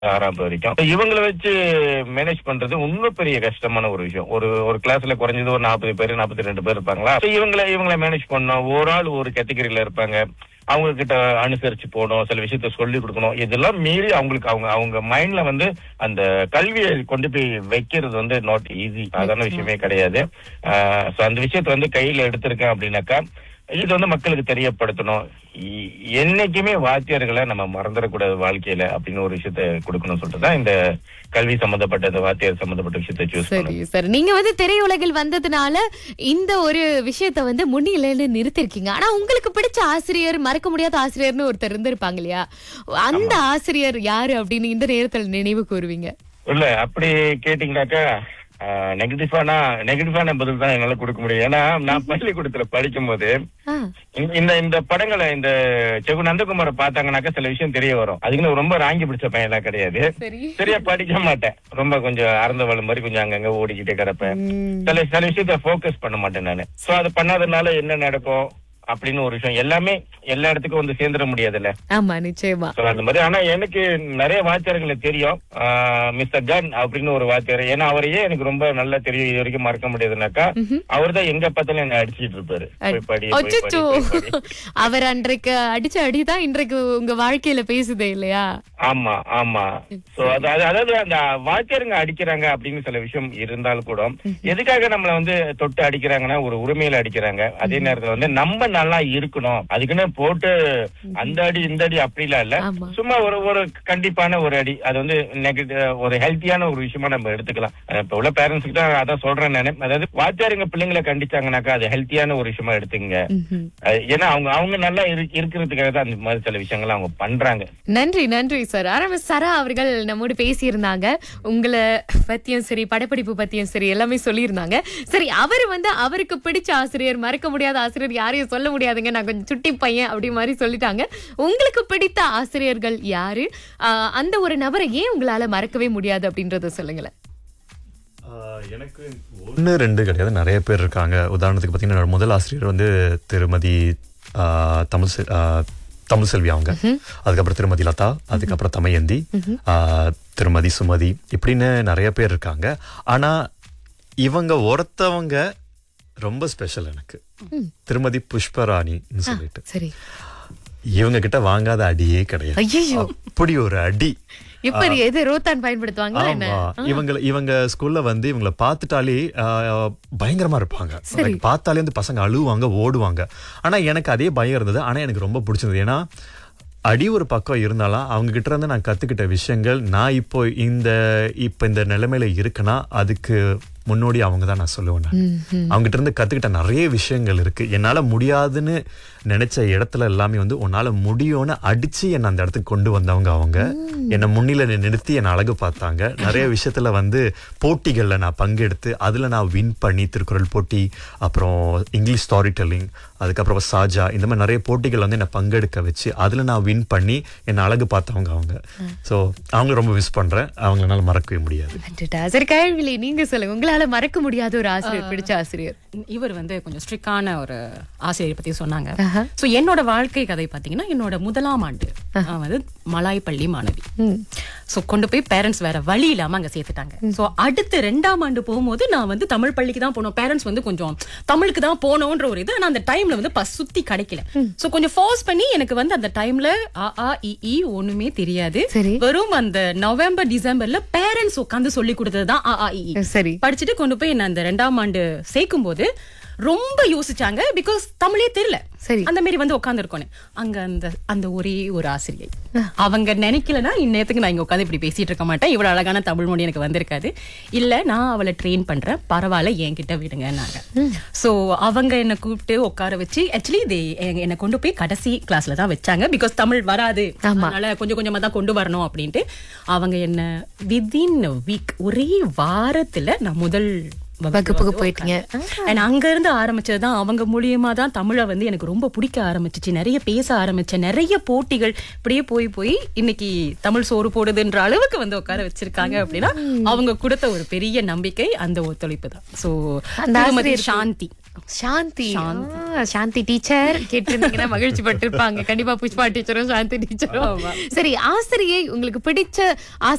ஆறாவது வரைக்கும் இவங்களை வச்சு மேனேஜ் பண்றது இன்னும் பெரிய கஷ்டமான ஒரு விஷயம் ஒரு ஒரு கிளாஸ்ல குறைஞ்சது ஒரு நாற்பது பேர் நாற்பத்தி ரெண்டு பேர் இருப்பாங்களா So இவங்களை இவங்களை மேனேஜ் பண்ணணும் ஒரு ஆள் ஒரு கேட்டகரியில இருப்பாங்க அவங்க கிட்ட அனுசரிச்சு போகணும் சில விஷயத்த சொல்லி கொடுக்கணும் இதெல்லாம் மீறி அவங்களுக்கு அவங்க அவங்க மைண்ட்ல வந்து அந்த கல்வியை கொண்டு போய் வைக்கிறது வந்து நாட் ஈஸி சாதாரண விஷயமே கிடையாது சோ அந்த விஷயத்த வந்து கையில எடுத்திருக்கேன் அப்படின்னாக்கா இது வந்து மக்களுக்கு தெரியப்படுத்தணும் இ- என்னைக்குமே வாத்தியார்களை நம்ம மறந்துடக்கூடாது வாழ்க்கையில அப்படின்னு ஒரு விஷயத்த கொடுக்கணும்னு சொல்லிட்டு தான் இந்த கல்வி சம்பந்தப்பட்ட இந்த வாத்தியார் சம்பந்தப்பட்ட விஷயத்த சூஸ் சரி பண்ணணும் சரி நீங்க வந்து திரையுலகில் வந்ததுனால இந்த ஒரு விஷயத்த வந்து முன்னிலையில நிறுத்திருக்கீங்க ஆனா உங்களுக்கு பிடிச்ச ஆசிரியர் மறக்க முடியாத ஆசிரியர்னு ஒருத்தர் இருந்திருப்பாங்க இல்லையா அந்த ஆசிரியர் யாரு அப்படின்னு இந்த நேரத்துல நினைவு கூறுவீங்க இல்ல அப்படி கேட்டீங்கன்னாக்கா நெகட்டிவான நெகட்டிவான பதில் தான் என்னால கொடுக்க முடியும் ஏன்னா நான் பள்ளிக்கூடத்துல படிக்கும் போது ஆ, இந்த- இந்த இந்த படங்களை இந்த செகு நந்தகுமாரை பார்த்தாங்கன்னாக்கா சில விஷயம் தெரிய வரும் அதுக்குன்னு ரொம்ப ராங்கி பிடிச்ச பையன்லாம் கிடையாது சரி சரியா படிக்க மாட்டேன் ரொம்ப கொஞ்சம் அறந்த வள மாதிரி கொஞ்சம் அங்கங்க ஓடிக்கிட்டே கிடப்பேன் ம், சில சில விஷயத்த ஃபோக்கஸ் பண்ண மாட்டேன் நானு சோ அது பண்ணாதனால என்ன நடக்கும் அப்படின்னு ஒரு விஷயம் எல்லாமே எல்லா இடத்துக்கும் வந்து சேர்ந்துட முடியாதுல்ல ஆமா நிச்சயமா So, அந்த மாதிரி ஆனா எனக்கு நிறைய வாத்தியார்களை தெரியும் மிஸ்டர் கன் அப்படின்னு ஒரு வாத்தியார் ஏன்னா அவரையே எனக்கு ரொம்ப நல்லா தெரியும் இது வரைக்கும் மறக்க முடியாதுனாக்கா அவர் தான் எங்க பார்த்தாலும் என்ன அடிச்சிட்டு இருப்பாரு போய் படி, போய் படி, அச்சச்சோ போய் படி. அவர் அன்றைக்கு அடிச்ச அடிதான் இன்றைக்கு உங்க வாழ்க்கையில பேசுதே இல்லையா ஆமா ஆமா சோ அது அது- அதாவது அந்த வாத்தியாருங்க அடிக்கிறாங்க அப்படின்னு சில விஷயம் இருந்தாலும் கூட எதுக்காக நம்மள வந்து தொட்டு அடிக்கிறாங்கன்னா ஒரு உரிமையில அடிக்கிறாங்க அதே நேரத்துல வந்து நம்ம நல்லா இருக்கணும் அதுக்குன்னு போட்டு அந்த அடி இந்த அடி அப்படிலாம் இல்ல ஆமா. சும்மா ஒரு ஒரு கண்டிப்பான ஒரு அடி அது வந்து நெகட்டிவ் ஒரு ஹெல்த்தியான ஒரு விஷயமா நம்ம எடுத்துக்கலாம் அஹ் இப்ப உள்ள பேரண்ட்ஸ் கிட்ட அதான் சொல்றேன் நானு அதாவது வாத்தியாருங்க பிள்ளைங்களை கண்டிச்சாங்கனாக்கா அது ஹெல்த்தியான ஒரு விஷயமா எடுத்துங்க ம்ஹும். அஹ் ஏன்னா அவங்க அவங்க நல்லா இரு- இருக்கிறதுக்காக தான் அந்த மாதிரி சில விஷயங்களை அவங்க பண்றாங்க நன்றி நன்றி சார் ஆரம்ப சரா அவர்கள் நம்மோடு பேசியிருந்தாங்க உங்களை பத்தியும் சரி படப்பிடிப்பு பத்தியும் சரி எல்லாமே சொல்லியிருந்தாங்க சரி அவர் வந்து அவருக்கு பிடிச்ச ஆசிரியர் மறக்க முடியாத ஆசிரியர் யாரையும் சொல்ல முடியாதுங்க நான் கொஞ்சம் சுட்டி பையன் அப்படி மாதிரி சொல்லிட்டாங்க உங்களுக்கு பிடித்த ஆசிரியர்கள் யாரு ஆஹ் அந்த ஒரு நபரை ஏன் உங்களால மறக்கவே முடியாது அப்படின்றத சொல்லுங்களேன் ஆஹ் எனக்கு ஒன்று ரெண்டு கிடையாது நிறைய பேர் இருக்காங்க உதாரணத்துக்கு பார்த்தீங்கன்னா என்னோட முதல் ஆசிரியர் வந்து திருமதி ஆஹ், தமிழ் செல்- ஆஹ், தமிழ் செல்வி அவங்க அதுக்கப்புறம் திருமதி லதா அதுக்கப்புறம் தமயந்தி ஆஹ், திருமதி சுமதி இப்படின்னு நிறைய பேர் இருக்காங்க ஆனா இவங்க ஒருத்தவங்க ரொம்ப ஸ்பெஷல் எனக்கு திருமதி புஷ்பராணின்னு சொல்லிட்டு சரி இவங்க கிட்ட வாங்காத அடியே கிடையாது ஐயோ அப்படி ஒரு அடி இப்ப எது ரோத்தான் பயன்படுத்துவாங்களா என்ன ஆமா இவங்க இவங்க ஸ்கூல்ல வந்து இவங்கள பார்த்துட்டாலே ஆஹ், பயங்கரமா இருப்பாங்க Like, பார்த்தாலே வந்து பசங்க அழுவாங்க ஓடுவாங்க ஆனா எனக்கு அதே பயம் இருந்தது ஆனா எனக்கு ரொம்ப பிடிச்சிருந்தது ஏன்னா அடி ஒரு பக்கம் இருந்தாலும் அவங்க கிட்ட இருந்து நான் கத்துக்கிட்ட விஷயங்கள் நான் இப்போ இந்த இப்போ இந்த நிலைமையில இருக்கேன்னா அதுக்கு முன்னோடி அவங்க தான் நான் சொல்லுவேன் நான். அவங்க கிட்ட இருந்து கத்துக்கிட்ட நிறைய விஷயங்கள் இருக்கு என்னால முடியாதுன்னு நினைச்ச இடத்துல எல்லாமே வந்து உன்னால முடியும்னு அடிச்சு என்னை அந்த இடத்துக்கு கொண்டு வந்தவங்க அவங்க என்னை முன்னில நிறுத்தி என்னை அழகு பார்த்தாங்க நிறைய விஷயத்துல வந்து போட்டிகள்ல நான் பங்கெடுத்து அதுல நான் வின் பண்ணி திருக்குறள் போட்டி அப்புறம் இங்கிலீஷ் ஸ்டாரி டெல்லிங் அதுக்கப்புறம் சாஜா இந்த மாதிரி நிறைய போட்டிகள் வந்து என்னை பங்கெடுக்க வச்சு அதுல நான் வின் பண்ணி என்னை அழகு பார்த்தவங்க அவங்க ஸோ அவங்கள ரொம்ப மிஸ் பண்றேன் அவங்கள என்னால மறக்கவே முடியாது அடடா. சரி கேள்வி நீங்க சொல்லுங்க உங்களால மறக்க முடியாத ஒரு ஆசிரியர் பிடிச்ச ஆசிரியர் இவர் வந்து கொஞ்சம் ஸ்ட்ரிக்டான ஒரு ஆசிரியர் பத்தி சொன்னாங்க சோ என்னோட வாழ்க்கை கதை பாத்தீங்கன்னா என்னோட முதலாம் ஆண்டு நான் வந்து மலாய் பள்ளி மாணவி சோ கொண்டு போய் பேரண்ட்ஸ் வேற வழி இல்லாம அங்க சேர்த்துட்டாங்க சோ அடுத்து ரெண்டாம் ஆண்டு போகும்போது நான் வந்து தமிழ் பள்ளிக்கு தான் போனோம் பேரண்ட்ஸ் வந்து கொஞ்சம் தமிழுக்கு தான் போனோன்ற ஒரு இது ஆனா அந்த டைம்ல வந்து பஸ் சுத்தி கிடைக்கல சோ கொஞ்சம் ஃபோர்ஸ் பண்ணி எனக்கு வந்து அந்த டைம்ல ஆ ஆ இ ஈ ஒண்ணுமே தெரியாது சரி. வெறும் அந்த நவம்பர் டிசம்பர்ல பேரண்ட்ஸ் உட்காந்து சொல்லி கொடுத்தது தான் ஆ ஆ இ ஈ சரி படிச்சுட்டு கொண்டு போய் என்ன அந்த ரெண்டாம் ஆண்டு சேர்க்கும் போது ரொம்ப யோசிச்சாங்க பிகாஸ் தமிழே தெரியல சரி. அந்த மாதிரி வந்து உட்காந்துருக்கோன்னு அங்க அந்த அந்த ஒரே ஒரு ஆசிரியை அவங்க நினைக்கலனா இந்நேரத்துக்கு நான் இங்க உட்காந்து இப்படி பேசிட்டு இருக்க மாட்டேன் இவ்வளவு அழகான தமிழ் மொழி எனக்கு வந்திருக்காது இல்ல நான் அவளை ட்ரெயின் பண்றேன் பரவாயில்ல என்கிட்ட விடுங்கன்னாங்க சோ அவங்க என்ன கூப்பிட்டு உட்கார வச்சு ஆக்சுவலி இது என்னை கொண்டு போய் கடைசி கிளாஸ்ல தான் வச்சாங்க பிகாஸ் தமிழ் வராது ஆமா. அதனால கொஞ்சம் கொஞ்சமா தான் கொண்டு வரணும் அப்படின்ட்டு அவங்க என்ன வித்தின் வீக் ஒரே வாரத்துல நான் முதல் வகுப்புக்கு போயிட்டீங்க. அண்ட் அங்க இருந்து ஆரம்பிச்சதுதான் அவங்க மூலியமா தான் தமிழை வந்து எனக்கு ரொம்ப பிடிக்க ஆரம்பிச்சிச்சு நிறைய பேச ஆரம்பிச்சேன் நிறைய போட்டிகள் இப்படியே போய் போய் இன்னைக்கு தமிழ் சோறு போடுதுன்ற அளவுக்கு வந்து உட்கார வச்சிருக்காங்க அப்படின்னா அவங்க கொடுத்த ஒரு பெரிய நம்பிக்கை அந்த ஒத்துழைப்பு தான் சோ அந்த திருமதி ஆசிரியருக்கு- சாந்தி சாந்தி ஆ, சாந்தி டீச்சர் கேட்டிருந்தீங்கன்னா மகிழ்ச்சி பட்டிருப்பாங்க கண்டிப்பா புஷ்பா டீச்சரும் சாந்தி டீச்சரும் சரி ஆசிரியை உங்களுக்கு பிடிச்ச